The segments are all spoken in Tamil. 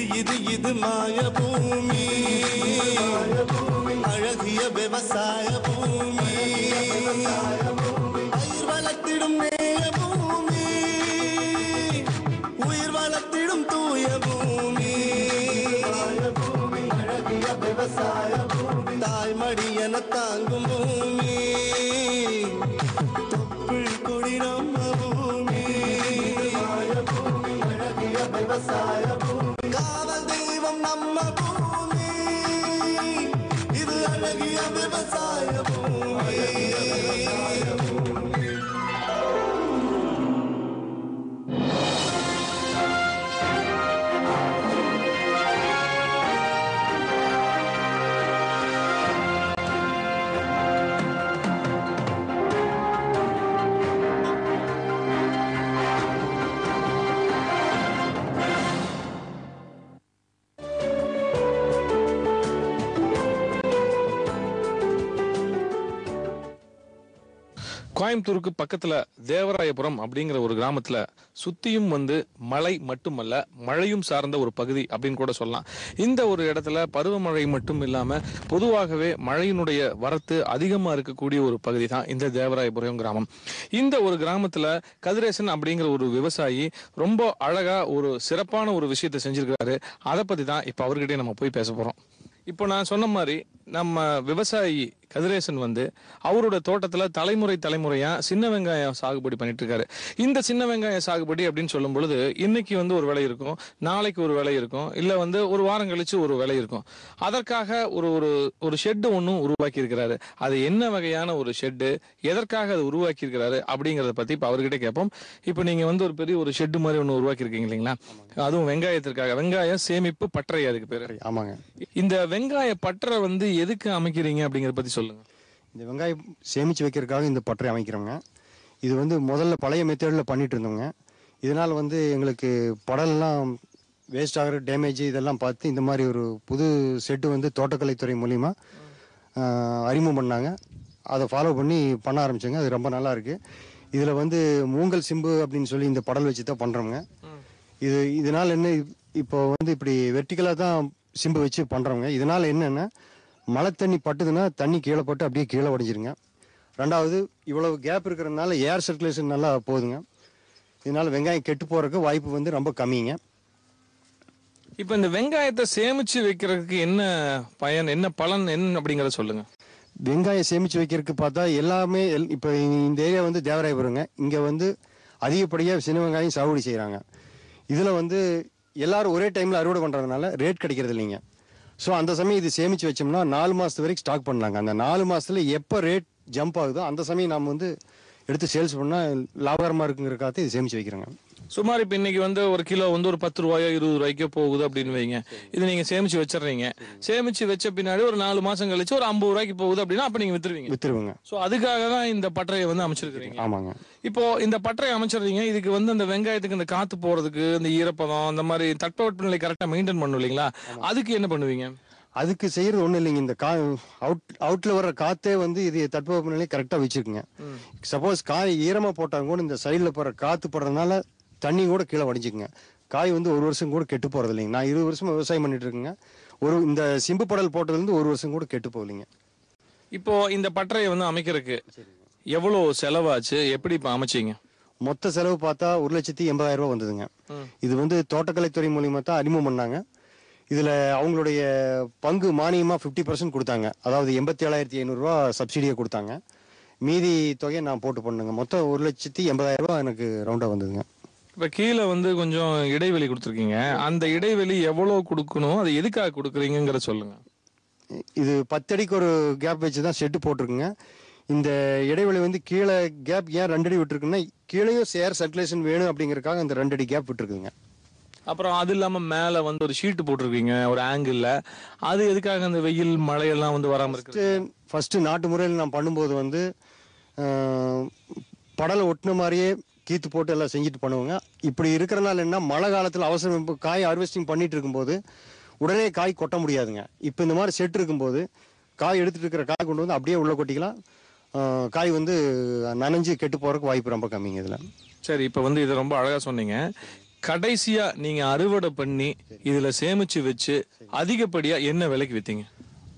இது இது மாய பூமி அழகிய விவசாய பூமி பயிர் வளர்த்திடும் நேய பூமி உயிர் வளர்த்திடும் தூய பூமி அழகிய விவசாய பூமி தாய்மடி என தாங்கும் பூமி தொப்புள் கொடி நம்ம பூமி அழகிய விவசாய பூமி காவல் தெய்வம் நம்ம பூமி இது அழகிய விவசாய பூமி கோயம்புத்தூருக்கு பக்கத்துல தேவராயபுரம் அப்படிங்கிற ஒரு கிராமத்துல சுத்தியும் வந்து மலை மட்டுமல்ல மழையும் சார்ந்த ஒரு பகுதி அப்படின்னு கூட சொல்லலாம் இந்த ஒரு இடத்துல பருவமழை மட்டும் இல்லாம பொதுவாகவே மழையினுடைய வரத்து அதிகமா இருக்கக்கூடிய ஒரு பகுதி தான் இந்த தேவராயபுரம் கிராமம் இந்த ஒரு கிராமத்துல கதிரேசன் அப்படிங்கிற ஒரு விவசாயி ரொம்ப அழகா ஒரு சிறப்பான ஒரு விஷயத்தை செஞ்சிருக்காரு அதை பத்தி தான் இப்ப அவர்கிட்டயே நம்ம போய் பேச போறோம் இப்போ நான் சொன்ன மாதிரி நம்ம விவசாயி கதிரேசன் வந்து அவரோட தோட்டத்துல தலைமுறை தலைமுறையா சின்ன வெங்காயம் சாகுபடி பண்ணிட்டு இருக்காரு இந்த சின்ன வெங்காய சாகுபடி அப்படின்னு சொல்லும் பொழுது இன்னைக்கு வந்து ஒரு விலை இருக்கும் நாளைக்கு ஒரு விலை இருக்கும் இல்ல வந்து ஒரு வாரம் கழிச்சு ஒரு விலை இருக்கும் அதற்காக ஒரு ஒரு ஒரு ஷெட்டு ஒன்றும் உருவாக்கி இருக்கிறாரு அது என்ன வகையான ஒரு ஷெட்டு எதற்காக அது உருவாக்கி இருக்கிறாரு அப்படிங்கறத பத்தி இப்ப அவர்கிட்ட கேட்போம் இப்போ நீங்க வந்து ஒரு பெரிய ஒரு ஷெட்டு மாதிரி ஒன்று உருவாக்கி இருக்கீங்க இல்லைங்களா அதுவும் வெங்காயத்திற்காக வெங்காயம் சேமிப்பு பற்றை அதுக்கு பேரு ஆமாங்க இந்த வெங்காய பற்றை வந்து எதுக்கு அமைக்கிறீங்க அப்படிங்கறத பத்தி சொல்லுங்க இந்த வெங்காயம் சேமித்து வைக்கிறதுக்காக இந்த பட்டறை அமைக்கிறோங்க இது வந்து முதல்ல பழைய மெத்தடில் பண்ணிட்டு இருந்தோங்க இதனால் வந்து எங்களுக்கு படம்லாம் வேஸ்ட் ஆகிற டேமேஜ் இதெல்லாம் பார்த்து இந்த மாதிரி ஒரு புது செட்டு வந்து தோட்டக்கலைத்துறை மூலிமா ஆஹ், அறிமுகம் பண்ணாங்க அதை ஃபாலோ பண்ணி பண்ண ஆரம்பிச்சோங்க அது ரொம்ப நல்லா இருக்கு இதில் வந்து மூங்கல் சிம்பு அப்படின்னு சொல்லி இந்த படல் வச்சு தான் பண்ணுறோங்க இது இதனால் என்ன இப்- இப்போ வந்து இப்படி வெர்டிக்கலாக தான் சிம்பு வச்சு பண்ணுறோங்க இதனால் என்னென்னா மழை தண்ணி பட்டுதுன்னா தண்ணி கீழே பட்டு அப்படியே கீழே உடஞ்சிருங்க ரெண்டாவது இவ்வளவு கேப் இருக்கிறதுனால ஏர் சர்க்குலேஷன் நல்லா போகுதுங்க இதனால் வெங்காயம் கெட்டு போகிறதுக்கு வாய்ப்பு வந்து ரொம்ப கம்மிங்க இப்போ இந்த வெங்காயத்தை சேமிச்சு வைக்கிறதுக்கு என்ன பயன் என்ன பலன் என்ன அப்படிங்கறத சொல்லுங்க வெங்காயம் சேமித்து வைக்கிறதுக்கு பார்த்தா எல்லாமே எல்- இப்போ இந்த ஏரியா வந்து தேவராயபுரங்க இங்கே வந்து அதிகப்படியாக சின்ன வெங்காயம் சாகுபடி செய்கிறாங்க இதில் வந்து எல்லாரும் ஒரே டைமில் அறுவடை பண்ணுறதுனால ரேட் கிடைக்கிறது இல்லைங்க ஸோ அந்த சமயம் இது சேமித்து வச்சோம்னா நாலு மாதத்து வரைக்கும் ஸ்டாக் பண்ணலாங்க அந்த நாலு மாதத்துல எப்போ ரேட் ஜம்ப் ஆகுதோ அந்த சமயம் நாம் வந்து எடுத்து சேல்ஸ் பண்ணால் லாபகரமாக இருக்குங்கிறக்காக இது சேமித்து வைக்கிறோங்க சுமார் இப்போ இன்னைக்கு வந்து ஒரு கிலோ வந்து ஒரு பத்து ரூபாயோ இருபது ரூபாய்க்கோ போகுது அப்படின்னு வைங்க இது நீங்க சேமிச்சு வச்சிடுறீங்க சேமிச்சு வச்ச பின்னாடி ஒரு நாலு மாசம் கழிச்சு ஒரு ஐம்பது ரூபாய்க்கு போகுது அப்படின்னா அப்ப நீங்க வித்துருவீங்க வித்துருவோங்க சோ அதுக்காக தான் இந்த பட்டறையை வந்து அமைச்சிருக்கிறீங்க ஆமாங்க இப்போ இந்த பட்டறை அமைச்சிடுறீங்க இதுக்கு வந்து அந்த வெங்காயத்துக்கு இந்த காத்து போறதுக்கு இந்த ஈரப்பதம் அந்த மாதிரி தட்பவெப்பநிலை கரெக்டா மெயின்டைன் பண்ணும் இல்லைங்களா அதுக்கு என்ன பண்ணுவீங்க அதுக்கு செய்யறது ஒன்றும் இல்லைங்க இந்த கா அவுட் அவுட்ல வர்ற காத்தே வந்து இது தட்பவெப்பநிலை கரெக்டாக வச்சிருக்குங்க சப்போஸ் காய் ஈரமா போட்டாங்க கூட இந்த சைடில் போற காத்து போடுறதுனால தண்ணி கூட கீழே வடிஞ்சுக்குங்க காய் வந்து ஒரு வருஷம் கூட கெட்டு போறது இல்லைங்க நான் இருபது வருஷமா விவசாயம் பண்ணிட்டு இருக்கேங்க ஒரு இந்த சிம்பு படல் போட்டதுலேருந்து ஒரு வருஷம் கூட கெட்டு போகலைங்க இப்போ இந்த பட்டறையை வந்து அமைக்கிறதுக்கு எவ்வளவு செலவாச்சு எப்படி இப்ப அமைச்சீங்க மொத்த செலவு பார்த்தா ஒரு லட்சத்தி எண்பதாயிரம் ரூபாய் வந்ததுங்க இது வந்து தோட்டக்கலைத்துறை மூலியமா தான் அறிமுகம் பண்ணாங்க இதுல அவங்களுடைய பங்கு மானியமா 50% பர்சன்ட் கொடுத்தாங்க அதாவது எண்பத்தி ஏழாயிரத்தி ஐநூறுரூவா சப்சிடியை கொடுத்தாங்க மீதி தொகையை நான் போட்டு பண்ணுங்க மொத்தம் ஒரு லட்சத்தி எண்பதாயிரம் ரூபாய் எனக்கு ரவுண்டா வந்ததுங்க இப்ப கீழே வந்து கொஞ்சம் இடைவெளி கொடுத்துருக்கீங்க அந்த இடைவெளி எவ்வளவு கொடுக்கணும் அது எதுக்காக கொடுக்குறீங்கிற சொல்லுங்க இது பத்தடிக்கு ஒரு கேப் வச்சு தான் ஷெட்டு போட்டிருக்குங்க இந்த இடைவெளி வந்து கீழே கேப் ஏன் ரெண்டடி விட்டுருக்குன்னா கீழேயும் ஏர் சர்க்குலேஷன் வேணும் அப்படிங்கறதுக்காக அந்த ரெண்டடி கேப் விட்டுருக்குங்க அப்புறம் அது இல்லாம மேல வந்து ஒரு ஷீட் போட்டிருக்கீங்க ஒரு ஆங்கிள் அது எதுக்காக அந்த வெயில் மழையெல்லாம் வந்து வராம இருக்கு ஃபஸ்ட்டு ஃபஸ்ட்டு நாட்டு முறையில் நான் பண்ணும்போது வந்து ஆஹ், படலை ஒட்டின மாதிரியே கீத்து போட்டு எல்லாம் செஞ்சுட்டு பண்ணுவோங்க இப்படி இருக்கிறனால என்ன மழை காலத்தில் அவசரம் இப்போ காய் ஹார்வெஸ்டிங் பண்ணிட்டு இருக்கும்போது உடனே காய் கொட்ட முடியாதுங்க இப்போ இந்த மாதிரி செட் இருக்கும்போது காய் எடுத்துட்டு இருக்கிற காய் கொண்டு வந்து அப்படியே உள்ள கொட்டிக்கலாம் ஆஹ், காய் வந்து நனைஞ்சு கெட்டு போறதுக்கு வாய்ப்பு ரொம்ப கம்மிங்க இதில் சரி இப்ப வந்து இது ரொம்ப அழகா சொன்னீங்க கடைசியா நீங்க அறுவடை பண்ணி இதுல சேமிச்சு வச்சு அதிகப்படியா என்ன விலைக்கு வித்தீங்க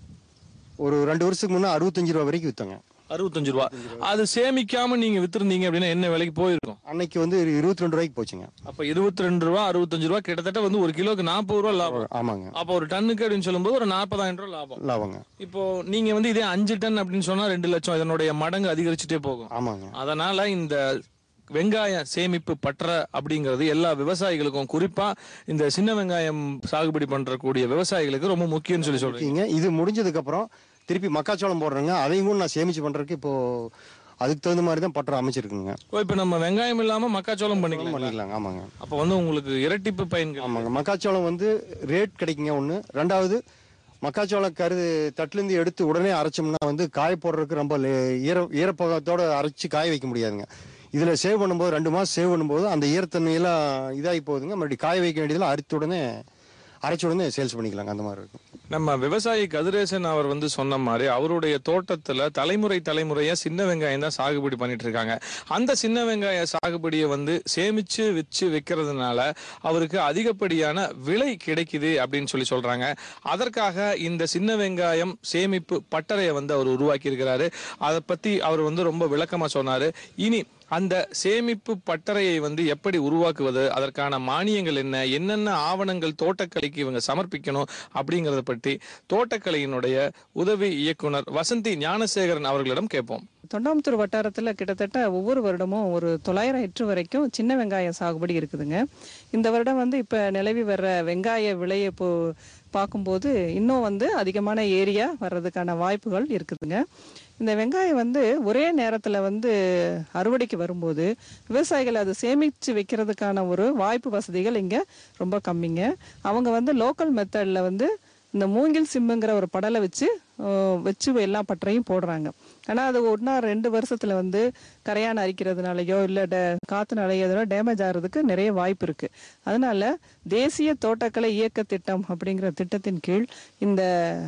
ஒரு ரெண்டு வருஷத்துக்கு முன்னே அறுபத்தஞ்சு ரூபா வரைக்கும் விற்றோங்க அறுபத்தஞ்சு ரூபா அது சேமிக்காம நீங்க வித்திருந்தீங்க அப்படின்னா என்ன விலைக்கு போயிருக்கும் அன்னைக்கு வந்து இருபத்தி ரெண்டு ரூபாய்க்கு போச்சுங்க அப்ப இருபத்தி ரெண்டு ரூபா அறுபத்தஞ்சு ரூபா கிட்டத்தட்ட வந்து ஒரு கிலோக்கு நாற்பது ரூபா லாபம் ஆமாங்க அப்போ ஒரு டன்னுக்கு அப்படின்னு சொல்லும்போது ஒரு நாற்பதாயிரம் ரூபாய் லாபம் லாபங்க இப்போ நீங்க வந்து இதே அஞ்சு டன் அப்படின்னு சொன்னா ரெண்டு லட்சம் இதனுடைய மடங்கு அதிகரிச்சுட்டே போகும் ஆமாங்க அதனால இந்த வெங்காய சேமிப்பு பற்ற அப்படிங்கிறது எல்லா விவசாயிகளுக்கும் குறிப்பா இந்த சின்ன வெங்காயம் சாகுபடி பண்றக்கூடிய விவசாயிகளுக்கு ரொம்ப முக்கியம்னு சொல்லி சொல்றீங்க இருக்கீங்க இது முடிஞ்சதுக்கு அப்புறம் திருப்பி மக்காச்சோளம் போடுறேங்க அதையும் கூட நான் சேமிச்சு பண்றதுக்கு இப்போ அதுக்கு தகுந்த மாதிரி தான் பற்ற அமைச்சிருக்குங்க ஓ, இப்ப நம்ம வெங்காயம் இல்லாம மக்காச்சோளம் பண்ணிக்கலாம் பண்ணிக்கலாங்க ஆமாங்க அப்ப வந்து உங்களுக்கு இரட்டிப்பு பயன்கள் ஆமாங்க மக்காச்சோளம் வந்து ரேட் கிடைக்குங்க ஒன்று ரெண்டாவது மக்காச்சோளம் கரு தட்டுலேருந்து எடுத்து உடனே அரைச்சோம்னா வந்து காய போடுறதுக்கு ரொம்ப லே- ஈர ஈரப்பதத்தோட அரைச்சி காய வைக்க முடியாதுங்க இதில் சேவ் பண்ணும்போது ரெண்டு மாதம் சேவ் பண்ணும்போது அந்த ஈரத்தன்மையெல்லாம் இதாகி போகுதுங்க மறுபடியும் காய வைக்க வேண்டியதில் அரைத்த உடனே அரைச்ச உடனே சேல்ஸ் பண்ணிக்கலாங்க அந்த மாதிரி இருக்கும் நம்ம விவசாயி கதிரேசன் அவர் வந்து சொன்ன மாதிரி அவருடைய தோட்டத்துல தலைமுறை தலைமுறையா சின்ன வெங்காயம் தான் சாகுபடி பண்ணிட்டு இருக்காங்க அந்த சின்ன வெங்காய சாகுபடியை வந்து சேமிச்சு வச்சு வைக்கிறதுனால அவருக்கு அதிகப்படியான விலை கிடைக்குது அப்படின்னு சொல்லி சொல்றாங்க அதற்காக இந்த சின்ன வெங்காயம் சேமிப்பு பட்டறையை வந்து அவர் உருவாக்கி இருக்கிறாரு அதை பத்தி அவர் வந்து ரொம்ப விளக்கமா சொன்னாரு இனி அந்த சேமிப்பு பட்டறையை வந்து எப்படி உருவாக்குவது அதற்கான மானியங்கள் என்ன என்னென்ன ஆவணங்கள் தோட்டக்கலைக்கு இவங்க சமர்ப்பிக்கணும் அப்படிங்கறத பற்றி தோட்டக்கலையினுடைய உதவி இயக்குனர் வசந்தி ஞானசேகரன் அவர்களிடம் கேட்போம் தொண்டாமுத்தூர் வட்டாரத்தில் கிட்டத்தட்ட ஒவ்வொரு வருடமும் ஒரு தொள்ளாயிரம் ஹெக்டர் வரைக்கும் சின்ன வெங்காய சாகுபடி இருக்குதுங்க இந்த வருடம் வந்து இப்போ நிலவி வர்ற வெங்காய விலையை இப்போ பார்க்கும்போது இன்னும் வந்து அதிகமான ஏரியா வர்றதுக்கான வாய்ப்புகள் இருக்குதுங்க இந்த வெங்காயம் வந்து ஒரே நேரத்தில் வந்து அறுவடைக்கு வரும்போது விவசாயிகள் அதை சேமித்து வைக்கிறதுக்கான ஒரு வாய்ப்பு வசதிகள் இங்கே ரொம்ப கம்மிங்க அவங்க வந்து லோக்கல் மெத்தடில் வந்து இந்த மூங்கில் சிம்முங்கிற ஒரு படலை வச்சு அஹ், வச்சு எல்லா பட்டறையும் போடுறாங்க ஆனால் அது ஒன்றா ரெண்டு வருஷத்துல வந்து கரையான் அரிக்கிறதுனாலயோ இல்லை டே காற்றுனாலையோ டேமேஜ் ஆகிறதுக்கு நிறைய வாய்ப்பு இருக்கு அதனால தேசிய தோட்டக்கலை இயக்க திட்டம் அப்படிங்கிற திட்டத்தின் கீழ் இந்த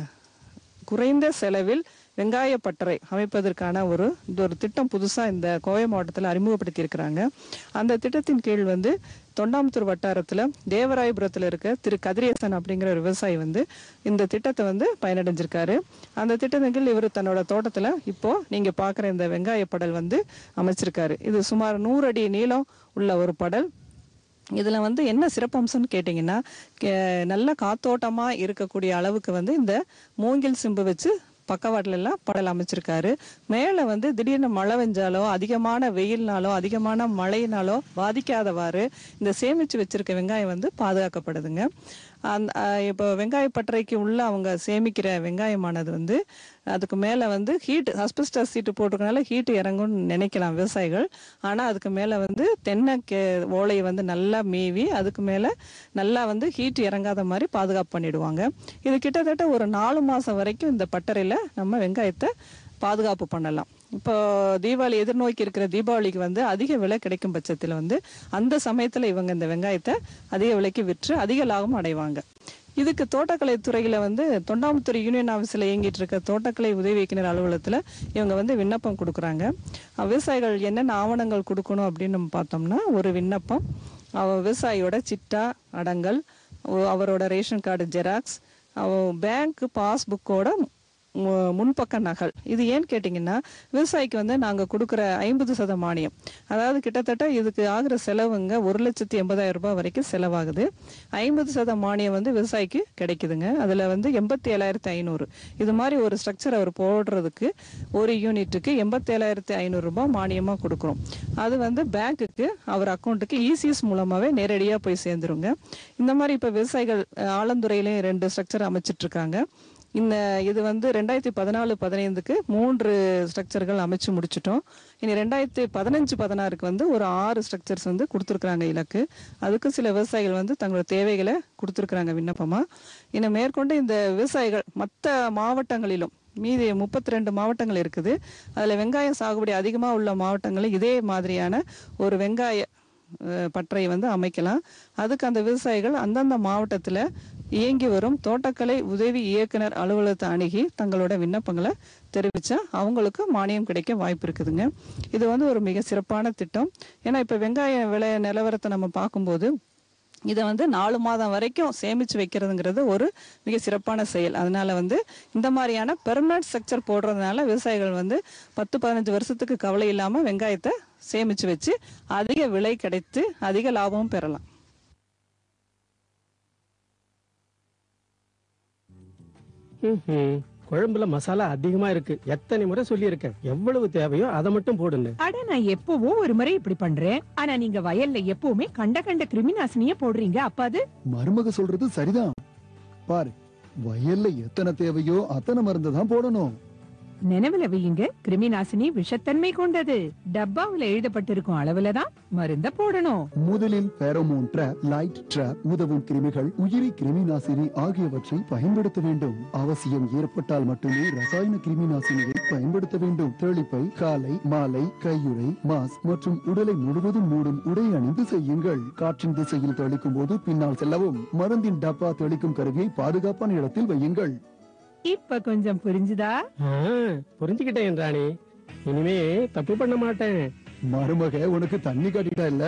குறைந்த செலவில் வெங்காய பட்டறை அமைப்பதற்கான ஒரு இது ஒரு திட்டம் புதுசா இந்த கோவை மாவட்டத்தில் அறிமுகப்படுத்தி இருக்கிறாங்க அந்த திட்டத்தின் கீழ் வந்து தொண்டாமுத்தூர் வட்டாரத்துல தேவராயபுரத்துல இருக்க திரு கதிரேசன் அப்படிங்கிற ஒரு விவசாயி வந்து இந்த திட்டத்தை வந்து பயனடைஞ்சிருக்காரு அந்த திட்டத்தின் கீழ் இவர் தன்னோட தோட்டத்துல இப்போ நீங்க பாக்குற இந்த வெங்காய படல் வந்து அமைச்சிருக்காரு இது சுமார் நூறு அடி நீளம் உள்ள ஒரு படல் இதுல வந்து என்ன சிறப்பம்சம்னு கேட்டிங்கன்னா கே- நல்ல காத்தோட்டமா இருக்கக்கூடிய அளவுக்கு வந்து இந்த மூங்கில் சிம்பு வச்சு பக்கவாட்டுல எல்லாம் படல் அமைச்சிருக்காரு மேல வந்து திடீர்னு மழை பெஞ்சாலோ அதிகமான வெயில்னாலோ அதிகமான மழையினாலோ பாதிக்காதவாறு இந்த சேமிச்சு வச்சிருக்க வெங்காயம் வந்து பாதுகாக்கப்படுதுங்க அந்த அஹ், இப்போ வெங்காய பட்டறைக்கு உள்ள அவங்க சேமிக்கிற வெங்காயமானது வந்து அதுக்கு மேல வந்து ஹீட் அஸ்பெஸ்டஸ் சீட்டு போட்டிருக்கனால ஹீட் இறங்கும்னு நினைக்கலாம் விவசாயிகள் ஆனா அதுக்கு மேல வந்து தென்னை கே ஓலையை வந்து நல்லா மேவி அதுக்கு மேல நல்லா வந்து ஹீட் இறங்காத மாதிரி பாதுகாப்பு பண்ணிடுவாங்க இது கிட்டத்தட்ட ஒரு நாலு மாசம் வரைக்கும் இந்த பட்டறையில நம்ம வெங்காயத்தை பாதுகாப்பு பண்ணலாம் இப்போ தீபாவளி எதிர்நோக்கி இருக்கிற தீபாவளிக்கு வந்து அதிக விலை கிடைக்கும் பட்சத்தில் வந்து அந்த சமயத்தில் இவங்க இந்த வெங்காயத்தை அதிக விலைக்கு விற்று அதிக லாபம் அடைவாங்க இதுக்கு தோட்டக்கலை துறையில வந்து தொண்டாமுத்துறை யூனியன் ஆஃபீஸில் இயங்கிட்டு இருக்க தோட்டக்கலை உதவி இயக்குனர் அலுவலகத்தில் இவங்க வந்து விண்ணப்பம் கொடுக்குறாங்க அஹ் விவசாயிகள் என்னென்ன ஆவணங்கள் கொடுக்கணும் அப்படின்னு நம்ம பார்த்தோம்னா ஒரு விண்ணப்பம் அவ விவசாயியோட சிட்டா அடங்கல் ஒ- அவரோட ரேஷன் கார்டு ஜெராக்ஸ் பேங்க் பாஸ்புக்கோட மு- முன்பக்க நகல் இது ஏன்னு கேட்டிங்கன்னா விவசாயிக்கு வந்து நாங்கள் கொடுக்குற ஐம்பது சத மானியம் அதாவது கிட்டத்தட்ட இதுக்கு ஆகுற செலவுங்க ஒரு லட்சத்தி எண்பதாயிரம் ரூபாய் வரைக்கும் செலவாகுது ஐம்பது சத மானியம் வந்து விவசாயிக்கு கிடைக்குதுங்க அதில் வந்து எண்பத்தி ஏழாயிரத்தி ஐநூறு இது மாதிரி ஒரு ஸ்ட்ரக்சர் அவர் போடுறதுக்கு ஒரு யூனிட்டுக்கு எண்பத்தேழாயிரத்தி ஐநூறு ரூபாய் மானியமாக கொடுக்குறோம் அது வந்து பேங்க்குக்கு அவர் அக்கௌண்ட்டுக்கு இசிஎஸ் மூலமாகவே நேரடியாக போய் சேர்ந்துருங்க இந்த மாதிரி இப்போ விவசாயிகள் அஹ், ஆலந்துறையிலையும் ரெண்டு ஸ்ட்ரக்சர் அமைச்சிட்டு இருக்காங்க இந்த இது வந்து ரெண்டாயிரத்தி பதினாலு பதினைந்துக்கு மூன்று ஸ்ட்ரக்சர்கள் அமைச்சு முடிச்சிட்டோம் இனி ரெண்டாயிரத்தி பதினஞ்சு பதினாறுக்கு வந்து ஒரு ஆறு ஸ்ட்ரக்சர்ஸ் வந்து கொடுத்துருக்குறாங்க இலக்கு அதுக்கு சில விவசாயிகள் வந்து தங்களோட தேவைகளை கொடுத்துருக்குறாங்க விண்ணப்பமா இன்னும் மேற்கொண்டு இந்த விவசாயிகள் மற்ற மாவட்டங்களிலும் மீதி முப்பத்தி ரெண்டு மாவட்டங்கள் இருக்குது அதில் வெங்காயம் சாகுபடி அதிகமாக உள்ள மாவட்டங்களில் இதே மாதிரியான ஒரு வெங்காய அஹ், பட்டறை வந்து அமைக்கலாம் அதுக்கு அந்த விவசாயிகள் அந்தந்த மாவட்டத்தில் இயங்கி வரும் தோட்டக்கலை உதவி இயக்குனர் அலுவலகத்தை அணுகி தங்களோட விண்ணப்பங்களை தெரிவிச்சா அவங்களுக்கு மானியம் கிடைக்க வாய்ப்பு இருக்குதுங்க இது வந்து ஒரு மிக சிறப்பான திட்டம் ஏன்னா இப்போ வெங்காய விலை நிலவரத்தை நம்ம பார்க்கும்போது இதை வந்து நாலு மாதம் வரைக்கும் சேமிச்சு வைக்கிறதுங்கிறது ஒரு மிக சிறப்பான செயல் அதனால வந்து இந்த மாதிரியான பெர்மனன்ட் ஸ்ட்ரக்சர் போடுறதுனால விவசாயிகள் வந்து பத்து பதினஞ்சு வருஷத்துக்கு கவலை இல்லாம வெங்காயத்தை சேமிச்சு வச்சு அதிக விலை கிடைத்து அதிக லாபமும் பெறலாம் ம்ஹும். குழம்புல மசாலா அதிகமா இருக்கு எத்தனை முறை சொல்லியிருக்கேன் எவ்வளவு தேவையோ அதை மட்டும் போடுன்னு அட நான் எப்பவும் ஒரு முறை இப்படி பண்றேன் ஆனா நீங்க வயல்ல எப்பவுமே கண்ட கண்ட கிருமி நாசினிய போடுறீங்க அப்ப அது மருமக சொல்றது சரிதான் பாரு வயல்ல எத்தனை தேவையோ அத்தனை மருந்து தான் போடணும் நினைவுல வையுங்க கிருமி நாசினி விஷத்தன்மை கொண்டது டப்பாவுல எழுதப்பட்டிருக்கும் அளவுல தான் மருந்த போடணும் முதலில் பேரோமோன் ட்ராப் லைட் ட்ராப் உதவும் கிருமிகள் உயிரி கிருமி நாசினி ஆகியவற்றை பயன்படுத்த வேண்டும் அவசியம் ஏற்பட்டால் மட்டுமே ரசாயன கிருமி நாசினியை பயன்படுத்த வேண்டும் தெளிப்பை காலை மாலை கையுறை மாஸ் மற்றும் உடலை முழுவதும் மூடும் உடை அணிந்து செய்யுங்கள் காற்றின் திசையில் தெளிக்கும் போது பின்னால் செல்லவும் மருந்தின் டப்பா தெளிக்கும் கருவியை பாதுகாப்பான இடத்தில் வையுங்கள் இப்ப கொஞ்சம் புரிஞ்சுதா ஆ, புரிஞ்சுக்கிட்டேன் ராணி இனிமே தப்பு பண்ண மாட்டேன் மருமக உனக்கு தண்ணி காட்டிட்டா இல்ல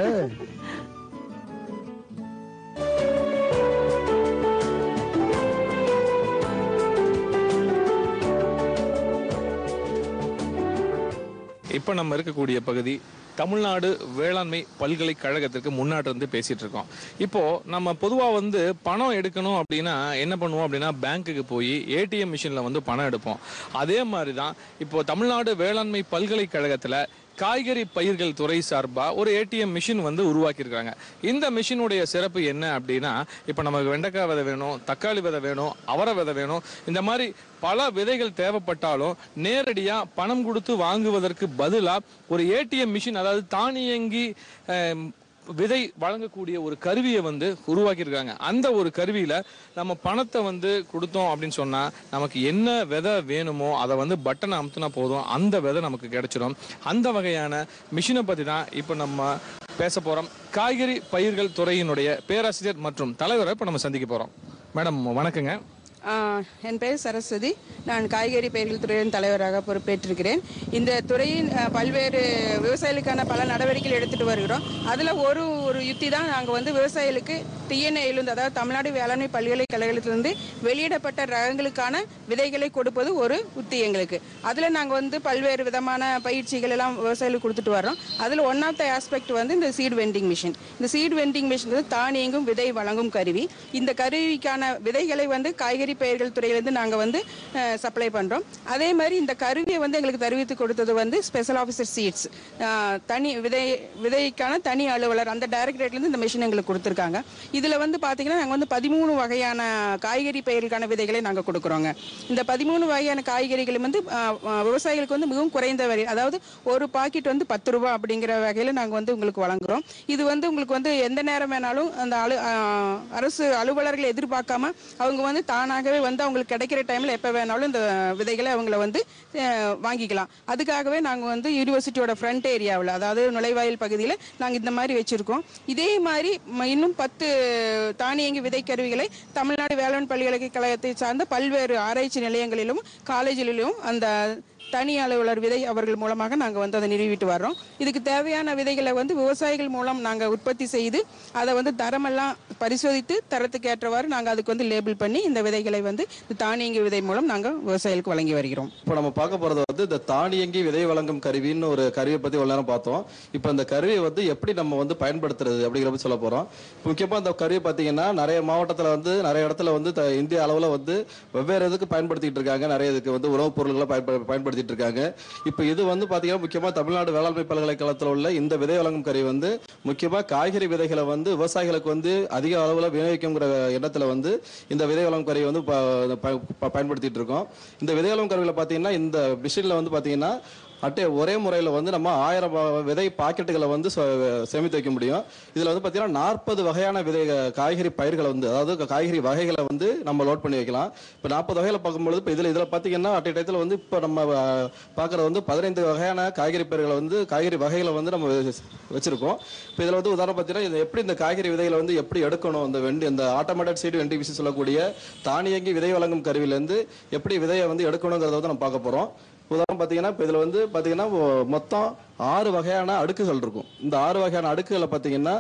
இப்போ நம்ம இருக்கக்கூடிய பகுதி தமிழ்நாடு வேளாண்மை பல்கலைக்கழகத்திற்கு முன்னாடி இருந்து பேசிட்டு இருக்கோம் இப்போ நம்ம பொதுவா வந்து பணம் எடுக்கணும் அப்படின்னா என்ன பண்ணுவோம் அப்படின்னா பேங்க்குக்கு போய் ஏடிஎம் மிஷின்ல வந்து பணம் எடுப்போம் அதே மாதிரி தான் இப்போ தமிழ்நாடு வேளாண்மை பல்கலைக்கழகத்துல காய்கறி பயிர்கள் துறை சார்பா ஒரு ஏடிஎம் மிஷின் வந்து உருவாக்கியிருக்காங்க இந்த மிஷினுடைய சிறப்பு என்ன அப்படின்னா இப்போ நமக்கு வெண்டைக்காய் விதை வேணும் தக்காளி விதை வேணும் அவரை விதை வேணும் இந்த மாதிரி பல விதைகள் தேவைப்பட்டாலும் நேரடியா பணம் கொடுத்து வாங்குவதற்கு பதிலா ஒரு ஏடிஎம் மிஷின் அதாவது தானியங்கி அஹ், விதை வழங்கக்கூடிய ஒரு கருவியை வந்து உருவாக்கியிருக்காங்க அந்த ஒரு கருவியில நம்ம பணத்தை வந்து கொடுத்தோம் அப்படின்னு சொன்னா நமக்கு என்ன விதை வேணுமோ அதை வந்து பட்டனை அமுத்துனா போதும் அந்த விதை நமக்கு கிடைச்சிடும் அந்த வகையான மிஷினை பத்தி தான் இப்போ நம்ம பேச போறோம் காய்கறி பயிர்கள் துறையினுடைய பேராசிரியர் மற்றும் தலைவரை இப்போ நம்ம சந்திக்க போறோம் மேடம் வணக்கங்க ஆஹ், என் பெயர் சரஸ்வதி நான் காய்கறி பயிர்கள் துறையின் தலைவராக பொறுப்பேற்றிருக்கிறேன் இந்த துறையின் ஆஹ், பல்வேறு விவசாயிகளுக்கான பல நடவடிக்கைகள் எடுத்துட்டு வருகிறோம் அதில் ஒரு ஒரு யுத்தி தான் நாங்கள் வந்து விவசாயிகளுக்கு டிஎன்ஏலேருந்து அதாவது தமிழ்நாடு வேளாண்மை பல்கலைக்கழகத்திலிருந்து வெளியிடப்பட்ட ரகங்களுக்கான விதைகளை கொடுப்பது ஒரு உத்தி எங்களுக்கு அதில் நாங்கள் வந்து பல்வேறு விதமான பயிற்சிகள் எல்லாம் விவசாயிகளுக்கு கொடுத்துட்டு வரோம் அதில் ஒன் ஆஃப் த ஆஸ்பெக்ட் வந்து இந்த சீட் வெண்டிங் மிஷின் இந்த சீட் வெண்டிங் மிஷின் வந்து தானியங்கும் விதை வழங்கும் கருவி இந்த கருவிக்கான விதைகளை வந்து காய்கறி பயிர்கள் துறையிலேருந்து நாங்கள் வந்து சப்ளை பண்ணுறோம் அதே மாதிரி இந்த கருவியை வந்து எங்களுக்கு தெரிவித்து கொடுத்தது வந்து ஸ்பெஷல் ஆஃபீஸர் சீட்ஸ் தனி விதை விதைக்கான தனி அலுவலர் அந்த டைரக்டரேட்லேருந்து இந்த மிஷின் எங்களுக்கு கொடுத்துருக்காங்க இதில் வந்து பார்த்தீங்கன்னா நாங்கள் வந்து பதிமூணு வகையான காய்கறி பயிர்களுக்கான விதைகளை நாங்கள் கொடுக்குறோங்க இந்த பதிமூணு வகையான காய்கறிகள் வந்து ஆஹ், ஆஹ், விவசாயிகளுக்கு வந்து மிகவும் குறைந்த வரி அதாவது ஒரு பாக்கெட் வந்து பத்து ரூபா அப்படிங்கிற வகையில் நாங்கள் வந்து உங்களுக்கு வழங்குறோம் இது வந்து உங்களுக்கு வந்து எந்த நேரம் வேணாலும் அந்த அலு ஆஹ், அரசு அலுவலர்களை எதிர்பார்க்காம அவங்க வந்து தானாகவே வந்து அவங்களுக்கு கிடைக்கிற டைமில் எப்போ வேணாலும் இந்த விதைகளை அவங்கள வந்து ஆஹ், வாங்கிக்கலாம் அதுக்காகவே நாங்கள் வந்து யூனிவர்சிட்டியோட ஃப்ரண்ட் ஏரியாவில் அதாவது நுழைவாயில் பகுதியில் நாங்கள் இந்த மாதிரி வச்சுருக்கோம் இதே மாதிரி ம- இன்னும் பத்து தானியங்கி விதை கருவிகளை தமிழ்நாடு வேளாண் பல்கலைக்கழகத்தை சார்ந்த பல்வேறு ஆராய்ச்சி நிலையங்களிலும் காலேஜிலும் அந்த தனி அலுவலர் விதை அவர்கள் மூலமாக நாங்கள் வந்து அதை நிறுவிட்டு வர்றோம் இதுக்கு தேவையான விதைகளை வந்து விவசாயிகள் மூலம் நாங்கள் உற்பத்தி செய்து அதை வந்து தரமெல்லாம் பரிசோதித்து தரத்துக்கு ஏற்றவாறு நாங்கள் அதுக்கு வந்து லேபிள் பண்ணி இந்த விதைகளை வந்து இந்த தானியங்கி விதை மூலம் நாங்கள் விவசாயிகளுக்கு வழங்கி வருகிறோம் இப்போ நம்ம பார்க்க போறது வந்து இந்த தானியங்கி விதை வழங்கும் கருவின்னு ஒரு கருவியை பத்தி ஒரு நேரம் பார்த்தோம் இப்போ இந்த கருவியை வந்து எப்படி நம்ம வந்து பயன்படுத்துறது அப்படிங்கிற பத்தி சொல்ல போறோம் இப்போ முக்கியமா இந்த கருவி பார்த்தீங்கன்னா நிறைய மாவட்டத்துல வந்து நிறைய இடத்துல வந்து த- இந்திய அளவுல வந்து வெவ்வேறு இதுக்கு பயன்படுத்திட்டு இருக்காங்க நிறைய இதுக்கு வந்து உணவுப் பொருட்களை பயன்ப- பயன்படுத்திட்டு இருக்காங்க இப்போ இது வந்து பாத்தீங்கன்னா முக்கியமா தமிழ்நாடு வேளாண்மை பல்கலைக்கழகத்தில் உள்ள இந்த விதை வழங்கும் கருவி வந்து முக்கியமா காய்கறி விதைகளை வந்து விவசாயிகளுக்கு வந்து அதிக அளவுல விநியோகிக்குங்கிற எண்ணத்துல வந்து இந்த விதை வழங்கும் கருவி வந்து ப- ப- ப- பயன்படுத்திட்டு இருக்கோம் இந்த விதை வழங்கும் கருவியில பாத்தீங்கன்னா இந்த மிஷின்ல வந்து பாத்தீங்கன்னா அட்டை ஒரே முறையில் வந்து நம்ம ஆயிரம் வ- விதை பாக்கெட்டுகளை வந்து சொ- சேமித்து வைக்க முடியும் இதில் வந்து பார்த்தீங்கன்னா நாற்பது வகையான விதை காய்கறி பயிர்களை வந்து அதாவது காய்கறி வகைகளை வந்து நம்ம லோட் பண்ணி வைக்கலாம் இப்போ நாற்பது வகையில் பார்க்கும்பொழுது இப்போ இதில் இதில் பார்த்தீங்கன்னா அட்டை டயத்தில் வந்து இப்போ நம்ம அஹ், பார்க்குறது வந்து பதினைந்து வகையான காய்கறி பயிர்களை வந்து காய்கறி வகைகளை வந்து நம்ம வச்சு- வச்சிருக்கோம் இப்போ இதில் வந்து உதாரணம் பார்த்தீங்கன்னா இது எப்படி இந்த காய்கறி விதைகளை வந்து எப்படி எடுக்கணும் இந்த வெண்டி இந்த ஆட்டோமேட்டட் சீடு வெண்டி மிஷின் சொல்லக்கூடிய தானியங்கி விதை வழங்கும் கருவியிலேருந்து எப்படி விதையை வந்து எடுக்கணுங்கிறத வந்து நம்ம பார்க்க போகிறோம் உதாரணம் பார்த்தீங்கன்னா இப்போ இதில் வந்து பார்த்தீங்கன்னா ஒ- மொத்தம் ஆறு வகையான அடுக்குகள் இருக்கும் இந்த ஆறு வகையான அடுக்குகளை பார்த்தீங்கன்னா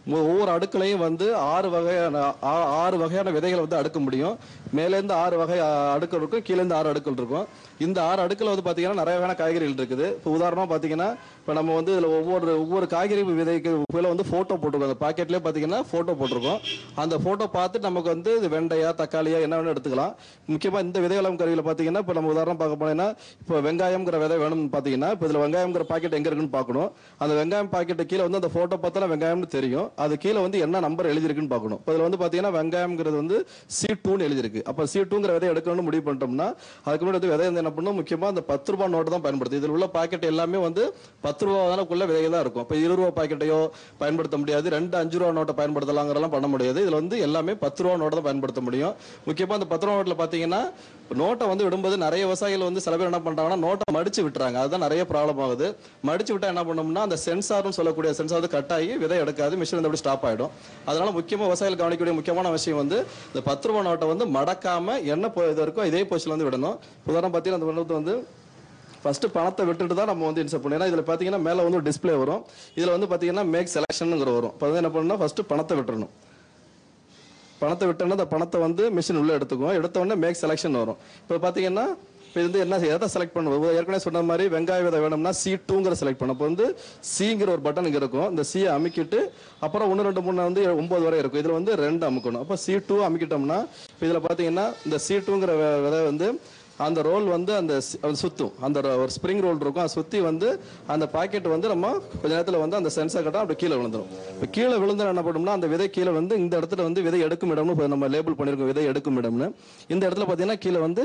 மு- ஒவ்வொரு அடுக்களையும் வந்து ஆறு வகையான ஆ- ஆறு வகையான விதைகளை வந்து அடுக்க முடியும் மேலேருந்து ஆறு வகை அ, அடுக்கள் இருக்கும் கீழேருந்து ஆறு அடுக்கள் இருக்கும் இந்த ஆறு அடுக்கில் வந்து பார்த்தீங்கன்னா நிறைய வகையான காய்கறிகள் இருக்குது இப்போ உதாரணமாக பார்த்தீங்கன்னா இப்போ நம்ம வந்து இதில் ஒவ்வொரு ஒவ்வொரு காய்கறி விதைக்கு கீழே வந்து ஃபோட்டோ போட்டிருக்கோம் அந்த பாக்கெட்லேயே பார்த்தீங்கன்னா ஃபோட்டோ போட்டிருக்கோம் அந்த ஃபோட்டோ பார்த்து நமக்கு வந்து இது வெண்டையா தக்காளியா என்ன வேணும் எடுத்துக்கலாம் முக்கியமாக இந்த விதைகளம் கருவியில் பார்த்தீங்கன்னா இப்போ நம்ம உதாரணம் பார்க்க போனோம்னா இப்போ வெங்காயம்ங்கிற விதை வேணும்னு பார்த்தீங்கன்னா இப்போ இதில் வெங்காயம்ங்கிற பாக்கெட் எங்கே இருக்குன்னு பார்க்கணும் அந்த வெங்காயம் பாக்கெட்டு கீழே வந்து அந்த ஃபோட்டோ பார்த்தா வெங்காயம்னு தெரியும் அது கீழே வந்து என்ன நம்பர் எழுதிருக்குன்னு பார்க்கணும் இப்போ இதில் வந்து பார்த்தீங்கன்னா வெங்காயம்ங்கிறது வந்து சி டூன்னு எழுதிருக்கு அப்போ சி டூங்கிற விதை எடுக்கணும்னு முடிவு பண்ணிட்டோம்னா அதுக்கு முன்னாடி வந்து விதை வந்து என்ன பண்ணணும் முக்கியமாக அந்த பத்து ரூபாய் நோட்டு தான் பயன்படுத்து இதில் உள்ள பாக்கெட் எல்லாமே வந்து பத்து ரூபா தானக்குள்ள விதைகள் தான் இருக்கும் இப்போ இருபது ரூபா பாக்கெட்டையோ பயன்படுத்த முடியாது ரெண்டு அஞ்சு ரூபா நோட்டை பயன்படுத்தலாங்கிறலாம் பண்ண முடியாது இதில் வந்து எல்லாமே பத்து ரூபா நோட்டை தான் பயன்படுத்த முடியும் முக்கியமாக அந்த பத்து ரூபா நோட்டில் பார்த்தீங்கன்னா நோட்டை வந்து விடும்போது நிறைய விவசாயிகள் வந்து சில பேர் என்ன பண்றாங்கன்னா நோட்டை மடிச்சு விட்டுறாங்க அதுதான் நிறைய ப்ராப்ளம் ஆகுது மடிச்சு விட்டா என்ன பண்ணோம்னா அந்த சென்சார்னு சொல்லக்கூடிய சென்சார் வந்து கட் ஆகி விதை எடுக்காது மிஷின் வந்து அப்படி ஸ்டாப் ஆயிடும் அதனால முக்கியமா விவசாயிகள் கவனிக்கக்கூடிய முக்கியமான விஷயம் வந்து இந்த பத்து ரூபா நோட்டை வந்து மடக்காம என்ன போ இது இருக்கோ இதே பொசிஷன் வந்து விடணும் உதாரணம் பார்த்தீங்கன்னா அந்த நோட்டு வந்து ஃபர்ஸ்ட் பணத்தை விட்டுட்டு தான் நம்ம வந்து இன்சர்ட் பண்ணணும் ஏன்னா இதில் பார்த்தீங்கன்னா மேலே வந்து டிஸ்ப்ளே வரும் இதில் வந்து பார்த்தீங்கன்னா மேக் செலெக்ஷனுங்கிற வரும் இப்போ வந்து என்ன பண்ணணும்னா ஃபர்ஸ்ட் பணத்தை விட்டுறணும் பணத்தை விட்டோன்னா அந்த பணத்தை வந்து மிஷின் உள்ள எடுத்துக்கும் எடுத்த உடனே மேக் செலெக்ஷன் வரும் இப்போ பார்த்தீங்கன்னா இப்போ இது வந்து என்ன எதை செலக்ட் பண்ணுவோம் ஏற்கனவே சொன்ன மாதிரி வெங்காய விதை வேணும்னா சி டூங்கிற செலக்ட் பண்ணும் அப்போ வந்து சிங்கிற ஒரு பட்டன் இங்கே இருக்கும் இந்த சியை அமுக்கிட்டு அப்புறம் ஒன்று ரெண்டு மூணு வந்து ஒன்பது வரை இருக்கும் இதில் வந்து ரெண்டு அமுக்கணும் அப்போ சி டூ அமுக்கிட்டோம்னா இப்போ இதில் பார்த்தீங்கன்னா இந்த சி டூங்கிற விதை வந்து அந்த ரோல் வந்து அந்த சி- அது சுத்தும் அந்த ro- ஒரு ஸ்ப்ரிங் ரோல் இருக்கும் அதை சுற்றி வந்து அந்த பாக்கெட் வந்து நம்ம கொஞ்ச நேரத்தில் வந்து அந்த சென்சார் கட்டம் அப்படி கீழே விழுந்துரும் இப்போ கீழே விழுந்தா என்ன பண்ணும்னா அந்த விதை கீழே வந்து இந்த இடத்துல வந்து விதை எடுக்கும் இடம்னு இப்ப நம்ம லேபிள் பண்ணியிருக்கோம் விதை எடுக்கும் இடம்னு இந்த இடத்துல பார்த்தீங்கன்னா கீழே வந்து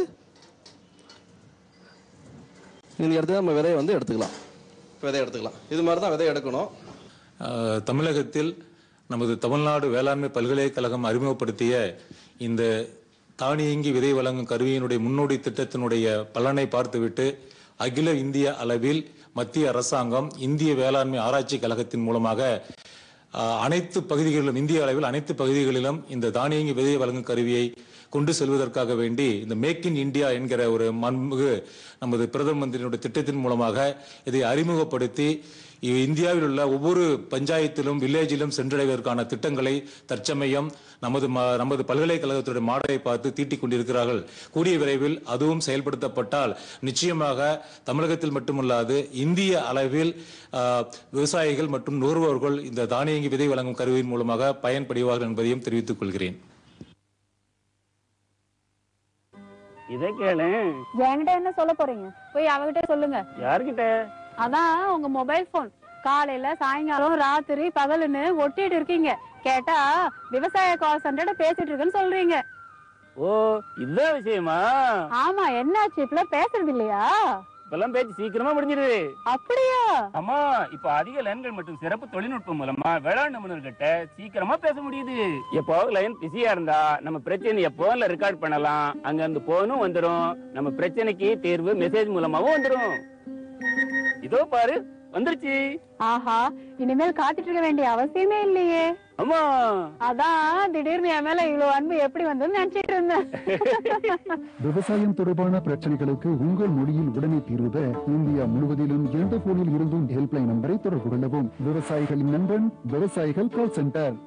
இந்த இடத்துல நம்ம விதையை வந்து எடுத்துக்கலாம் விதை எடுத்துக்கலாம் இது மாதிரி தான் விதை எடுக்கணும் அஹ், தமிழகத்தில் நமது தமிழ்நாடு வேளாண்மை பல்கலைக்கழகம் அறிமுகப்படுத்திய இந்த தானியங்கி விதை வழங்கும் கருவியினுடைய முன்னோடி திட்டத்தினுடைய பலனை பார்த்துவிட்டு அகில இந்திய அளவில் மத்திய அரசாங்கம் இந்திய வேளாண்மை ஆராய்ச்சி கழகத்தின் மூலமாக அஹ், அனைத்து பகுதிகளிலும் இந்திய அளவில் அனைத்து பகுதிகளிலும் இந்த தானியங்கி விதை வழங்கும் கருவியை கொண்டு செல்வதற்காக வேண்டி இந்த மேக் இன் இந்தியா என்கிற ஒரு மண்புகு நமது பிரதம மந்திரியினுடைய திட்டத்தின் மூலமாக இதை அறிமுகப்படுத்தி இ- இந்தியாவில் உள்ள ஒவ்வொரு பஞ்சாயத்திலும் வில்லேஜிலும் சென்றடைவதற்கான திட்டங்களை தற்சமயம் நமது ம- நமது பல்கலைக்கழகத்துடைய மாடலை பார்த்து தீட்டிக் கொண்டிருக்கிறார்கள் கூடிய விரைவில் அதுவும் செயல்படுத்தப்பட்டால் நிச்சயமாக தமிழகத்தில் மட்டுமல்லாது இந்திய அளவில் ஆ, விவசாயிகள் மற்றும் நுகர்வோர்கள் இந்த தானியங்கி விதை வழங்கும் கருவியின் மூலமாக பயன்படுவார்கள் என்பதையும் தெரிவித்துக் கொள்கிறேன் இதை கேளு என்கிட்ட என்ன சொல்ல போறீங்க போய் அவகிட்ட சொல்லுங்க யார்கிட்ட அதான் உங்க மொபைல் போன் காலையில சாயங்காலம் ராத்திரி பகலுன்னு ஒட்டிட்டு இருக்கீங்க கேட்டா விவசாய கால் சென்டர்ட பேசிட்டு இருக்குன்னு சொல்றீங்க ஓ இதுதான் விஷயமா ஆமா என்னாச்சு இப்ப பேசுறது இல்லையா இப்பெல்லாம் பேச்சு சீக்கிரமா முடிஞ்சிருது அப்படியா ஆமா இப்ப அதிக லைன்கள் மற்றும் சிறப்பு தொழில்நுட்பம் மூலமா வேளாண் நிபுணர்கிட்ட சீக்கிரமா பேச முடியுது எப்போ லைன் பிஸியா இருந்தா நம்ம பிரச்சனைய போன்ல ரெக்கார்ட் பண்ணலாம் அங்க இருந்து போனும் வந்துரும் நம்ம பிரச்சனைக்கு தீர்வு மெசேஜ் மூலமாவும் வந்துரும் இதோ பாரு வந்துருச்சு ஆஹா இனிமேல் காத்துட்டு இருக்க வேண்டிய அவசியமே இல்லையே ஆமா அதான் திடீர்னு என் மேல இவ்வளவு அன்பு எப்படி வந்ததுன்னு நினைச்சிட்டு இருந்தேன் விவசாயம் தொடர்பான பிரச்சனைகளுக்கு உங்கள் மொழியில் உடனே தீர்வு பெற இந்தியா முழுவதிலும் எந்த போனில் இருந்தும் ஹெல்ப்லைன் நம்பரை தொடர்பு கொள்ளவும் விவசாயிகளின் நண்பன் விவசாயிகள் கால் சென்டர்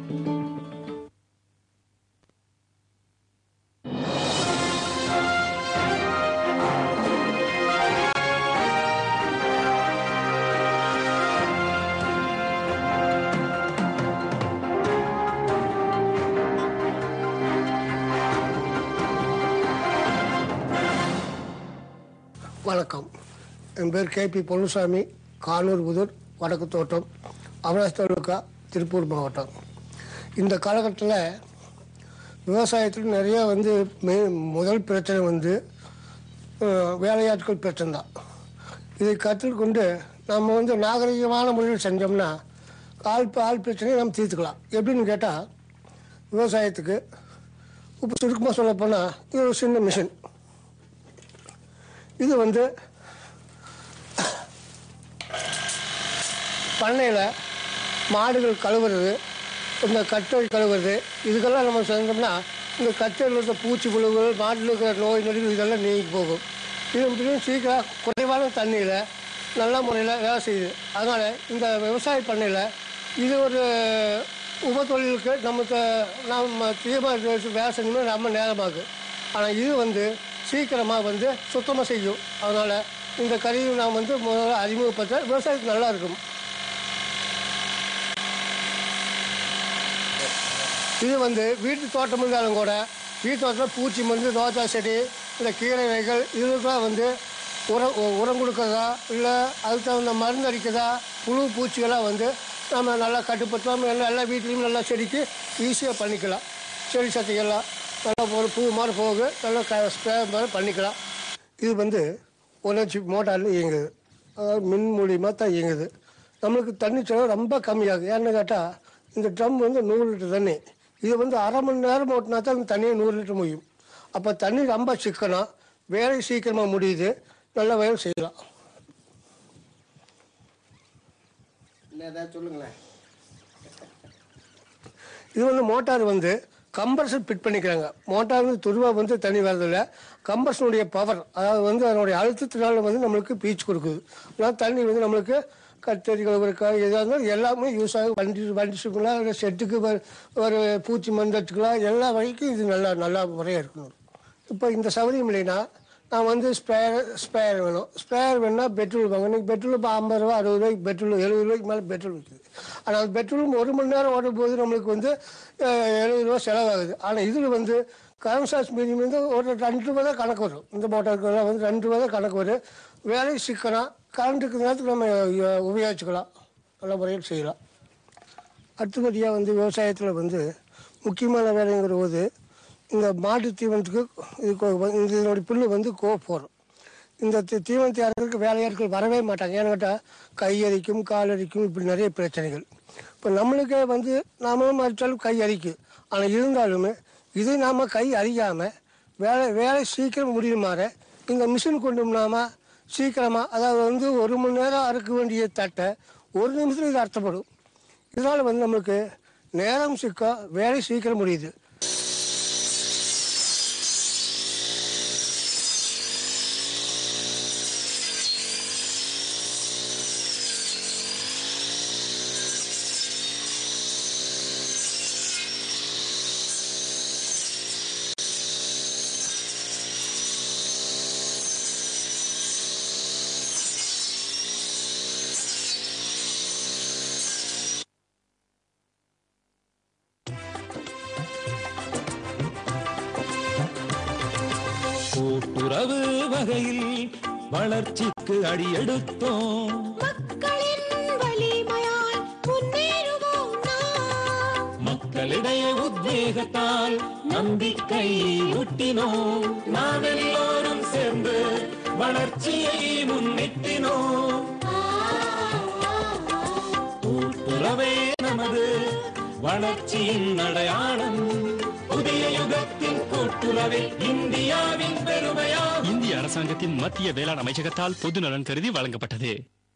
வணக்கம் என் பேர் கேபி பொன்னுசாமி கானூர் புதூர் வடக்கு தோட்டம் அவனாசி தாலுக்கா திருப்பூர் மாவட்டம் இந்த காலகட்டத்தில் விவசாயத்தில் நிறைய வந்து மெ முதல் பிரச்சனை வந்து அஹ், வேலையாட்கள் பிரச்சனை தான் இதை கருத்தில் கொண்டு நம்ம வந்து நாகரிகமான முறையில் செஞ்சோம்னா ஆள் ஆள் பிரச்சனையை நம்ம தீர்த்துக்கலாம் எப்படின்னு கேட்டால் விவசாயத்துக்கு இப்போ சுருக்கமாக சொல்லப் போனால் இது ஒரு சின்ன மிஷின் இது வந்து பண்ணையில் மாடுகள் கழுவுறது இந்த கட்டை கழுவுறது இதுக்கெல்லாம் நம்ம செஞ்சோம்னா இந்த கட்டையில் இருக்க பூச்சி புழுகள் மாட்டில் இருக்கிற நோய் நொடிகள் இதெல்லாம் நீங்கி போகும் இது முடியும் சீக்கிரம் குறைவான தண்ணியில் நல்ல முறையில் வேலை செய்யுது அதனால் இந்த விவசாய பண்ணையில் இது ஒரு உப தொழிலுக்கு நம்ம த- நம்ம தீவிர வேலை செஞ்சோம்னா ரொம்ப நேரமாகும் ஆனால் இது வந்து சீக்கிரமாக வந்து சுத்தமாக செய்யும் அதனால் இந்த கருவி நான் வந்து முதல்ல அறிமுகப்படுத்த விவசாயத்துக்கு நல்லா இருக்கும் இது வந்து வீட்டு தோட்டம் இருந்தாலும் கூட வீட்டு தோட்டத்தில் பூச்சி மருந்து ரோஜா செடி இந்த கீரை வகைகள் இதுக்கெல்லாம் வந்து உரம் உ- உரம் கொடுக்கறதா இல்லை அதுக்கு தகுந்த மருந்து அடிக்கிறதா புழு பூச்சிகளாக வந்து நம்ம நல்லா கட்டுப்படுத்தாம எல்லாம் எல்லா வீட்லேயும் நல்லா செடிக்கு ஈஸியாக பண்ணிக்கலாம் செடி சத்தைகள்லாம் நல்லா ஒரு பூ மாதிரி போகு நல்லா க ஸ்ப்ரே மாதிரி பண்ணிக்கலாம் இது வந்து உணர்ச்சி மோட்டாரில் இயங்குது அதாவது மின் மூலியமாக தான் இயங்குது நம்மளுக்கு தண்ணி செலவு ரொம்ப கம்மியாகும் ஏன்னு கேட்டால் இந்த ட்ரம் வந்து நூறு லிட்டர் தண்ணி இது வந்து அரை மணி நேரம் ஓட்டினா தான் அந்த தண்ணியை நூறு லிட்டர் முடியும் அப்போ தண்ணி ரொம்ப சிக்கனம் வேலை சீக்கிரமாக முடியுது நல்ல வேலை செய்யலாம் ஏதாவது சொல்லுங்களேன் இது வந்து மோட்டார் வந்து கம்ப்ரஸர் ஃபிட் பண்ணிக்கிறாங்க மோட்டார் வந்து துருவா வந்து தண்ணி வரதில்ல கம்ப்ரஷனுடைய பவர் அதாவது வந்து அதனுடைய அழுத்தத்தினால வந்து நம்மளுக்கு பீச் கொடுக்குது அதனால் தண்ணி வந்து நம்மளுக்கு கத்தரி கழுவுறக்கா எதாக இருந்தாலும் எல்லாமே யூஸ் ஆகும் வண்டி வண்டிச்சுக்கலாம் இல்லை செட்டுக்கு வ- ஒரு பூச்சி மருந்தட்டுக்கலாம் எல்லா வகைக்கும் இது நல்லா நல்லா முறையாக இருக்கணும் இப்போ இந்த சௌகரியம் இல்லைன்னா நான் வந்து ஸ்பேர் ஸ்பேர் வேணும் ஸ்பேர் வேணும்னா பெட்ரோல் வாங்க இன்னைக்கு பெட்ரோல் இப்போ ஐம்பது ரூபா அறுபது ரூபாய்க்கு பெட்ரோல் எழுபது ரூபாய்க்கு மேலே பெட்ரோல் விற்குது ஆனால் அந்த பெட்ரோலும் ஒரு மணி நேரம் ஓடும் போது நம்மளுக்கு வந்து அஹ், எழுபது ரூபா செலவாகுது ஆனால் இதில் வந்து கரண்ட் சார்ஜ் மீடியம் வந்து ஒரு ரெண்டு ரூபா தான் கணக்கு வரும் இந்த மோட்டாருக்கு எல்லாம் வந்து ரெண்டு ரூபா தான் கணக்கு வரும் வேலை சிக்கனம் கரண்ட்டுக்கு நேரத்துக்கு நம்ம அஹ், உபயோகிச்சுக்கலாம் நல்ல முறையில் செய்யலாம் அடுத்தபடியாக வந்து விவசாயத்தில் வந்து முக்கியமான வேலைங்கிற போது இந்த மாட்டு தீவனத்துக்கு இது கோ- இந்த இதனுடைய புல்லு வந்து கோ போகிறோம் இந்த தீ- தீவனத்தை அறுக்கிறதுக்கு வேலையாட்கள் வரவே மாட்டாங்க ஏன்னு கேட்டால் கை அரிக்கும் கால் அரிக்கும் இப்படி நிறைய பிரச்சனைகள் இப்போ நம்மளுக்கே வந்து நாமளும் அரித்தாலும் கை அரிக்கும் ஆனால் இருந்தாலுமே இது நாம் கை அறியாமல் வேலை வேலை சீக்கிரம் முடியுமாற இந்த மிஷின் கொண்டோம்னாம சீக்கிரமாக அதாவது வந்து ஒரு மணி நேரம் அறுக்க வேண்டிய தட்டை ஒரு நிமிஷத்தில் இது அர்த்தப்படும் இதனால் வந்து நம்மளுக்கு நேரம் சிக்க வேலை சீக்கிரம் முடியுது கூட்டுறவு வகையில் வளர்ச்சிக்கு அடியெடுத்தோம் மக்களிடையே உத்வேகத்தால் நம்பிக்கை ஊட்டினோம் நாம் எல்லோரும் சேர்ந்து வளர்ச்சியை முன்னிட்டினோம் கூட்டுறவே நமது வளர்ச்சியின் அடையாளம் புதிய யுகத்தின் கூட்டுறவே இந்தியாவின் பெருமையா இந்திய அரசாங்கத்தின் மத்திய வேளாண் அமைச்சகத்தால் பொது நலன் கருதி வழங்கப்பட்டது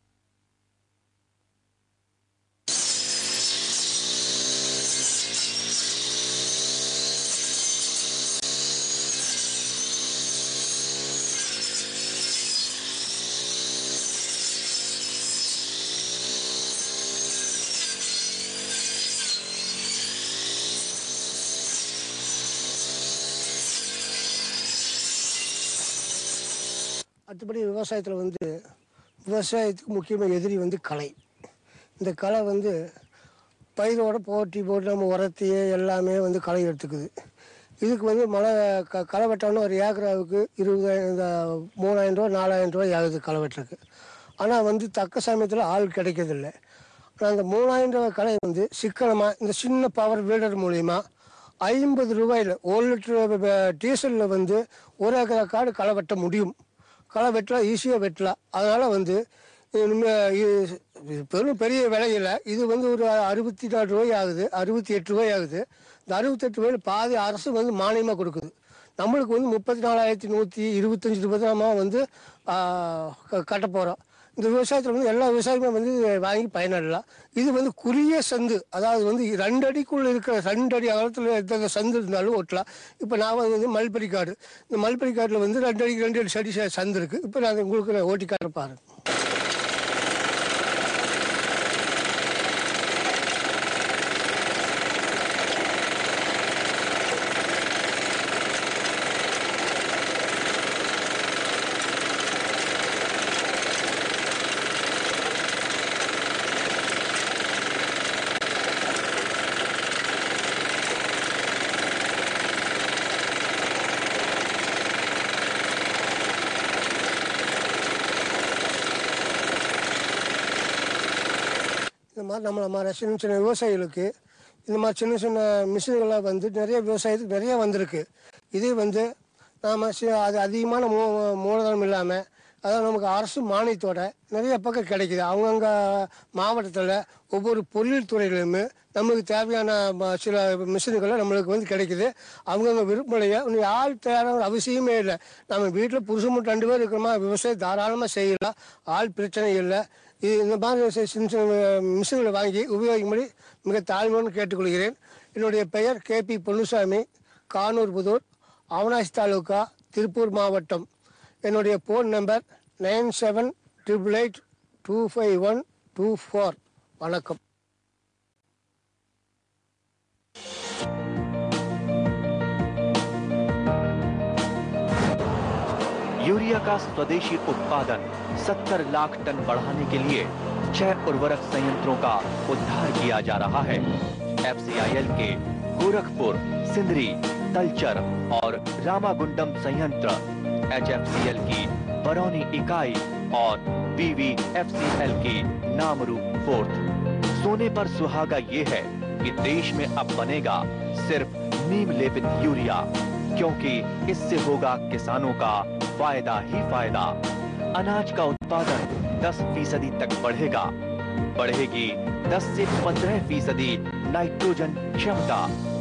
மற்றபடி விவசாயத்தில் வந்து விவசாயத்துக்கு முக்கியமாக எதிரி வந்து களை இந்த களை வந்து பயிரோட போட்டி போட்டு நம்ம உரத்தையே எல்லாமே வந்து களை எடுத்துக்குது இதுக்கு வந்து மழை க களை வெட்டணும்னா ஒரு ஏக்கராவுக்கு இருபதாயிரம் இந்த மூணாயிரம் ரூபா நாலாயிரம் ரூபாய் ஆகுது களை வெட்டுறதுக்கு ஆனால் வந்து தக்க சமயத்தில் ஆள் கிடைக்கிறதில்ல ஆனால் அந்த மூணாயிரம் ரூபாய் களை வந்து சிக்கனமாக இந்த சின்ன பவர் வீடர் மூலிமா ஐம்பது ரூபாயில் ஒரு லிட்டர் டீசலில் வந்து ஒரு ஏக்கரா காடு களை வெட்ட முடியும் களை வெட்டலாம் ஈஸியாக வெட்டலாம் அதனால் வந்து இனிமே இது இது பெரும் பெரிய விலையில இது வந்து ஒரு அறுபத்தி நாலு ரூபாய் ஆகுது அறுபத்தி எட்டு ரூபாய் ஆகுது இந்த அறுபத்தெட்டு ரூபாயில் பாதி அரசு வந்து மானியமாக கொடுக்குது நம்மளுக்கு வந்து முப்பத்தி நாலாயிரத்தி நூற்றி இருபத்தஞ்சி ரூபாய் தான் வந்து ஆ, க- கட்ட போகிறோம் இந்த விவசாயத்தில் வந்து எல்லா விவசாயமே வந்து இதை வாங்கி பயனடலாம் இது வந்து குறுகிய சந்து அதாவது வந்து ரெண்டு அடிக்குள்ள இருக்கிற ரெண்டு அடி அகலத்தில் எந்த சந்து இருந்தாலும் ஓட்டலாம் இப்போ நான் வந்து மல்பரி காடு இந்த மல்பரி காட்டில் வந்து ரெண்டு அடிக்கு ரெண்டு அடி சடி ச- சந்து இருக்குது இப்போ நான் உங்களுக்கு நான் ஓட்டி காட்டுறேன் பாருங்க இந்த மாதிரி நம்மள மாதிரி சின்ன சின்ன விவசாயிகளுக்கு இந்த மாதிரி சின்ன சின்ன மிஷின்கள்லாம் வந்து நிறைய விவசாயத்துக்கு நிறைய வந்திருக்கு இது வந்து நாம் அது அதிகமான மூ மூலதனம் இல்லாமல் அதாவது நமக்கு அரசு மானியத்தோட நிறைய பக்கம் கிடைக்குது அவங்கவுங்க மாவட்டத்தில் ஒவ்வொரு பொருள் துறையிலுமே நம்மளுக்கு தேவையான ம- சில மிஷின்களை நம்மளுக்கு வந்து கிடைக்குது அவங்கவுங்க விருப்பலையே இன்னும் ஆள் தேவையான அவசியமே இல்லை நம்ம வீட்டில் புருஷன் மட்டும் ரெண்டு பேர் இருக்கிறோமா விவசாயம் தாராளமாக செய்யலாம் ஆள் பிரச்சனை இல்லை இது இந்த மாதிரி சி- சின்ன சின்ன மிஷின்களை வாங்கி உபயோகிக்கும்படி மிக தாழ்மையோடு கேட்டுக்கொள்கிறேன் என்னுடைய பெயர் கேபி பொன்னுசாமி கானூர் புதூர் அவனாசி தாலுகா திருப்பூர் மாவட்டம் என்னுடைய phone number nine seven triple eight two five one two four வணக்கம் यूरिया का स्वदेशी उत्पादन 70 लाख टन बढ़ाने के लिए छह उर्वरक संयंत्रों का उद्धार किया जा रहा है एफसीआईएल के गोरखपुर सिंदरी तलचर और रामागुंडम संयंत्र एचएफसीएल की बरौनी इकाई और बीवीएफसीएल की नामरू फोर्थ सोने पर सुहागा ये है कि देश में अब बनेगा सिर्फ नीम लेपित यूरिया क्योंकि इससे होगा किसानों का फायदा ही फायदा अनाज का उत्पादन 10 फीसदी तक बढ़ेगा बढ़ेगी 10 से 15 फीसदी नाइट्रोजन क्षमता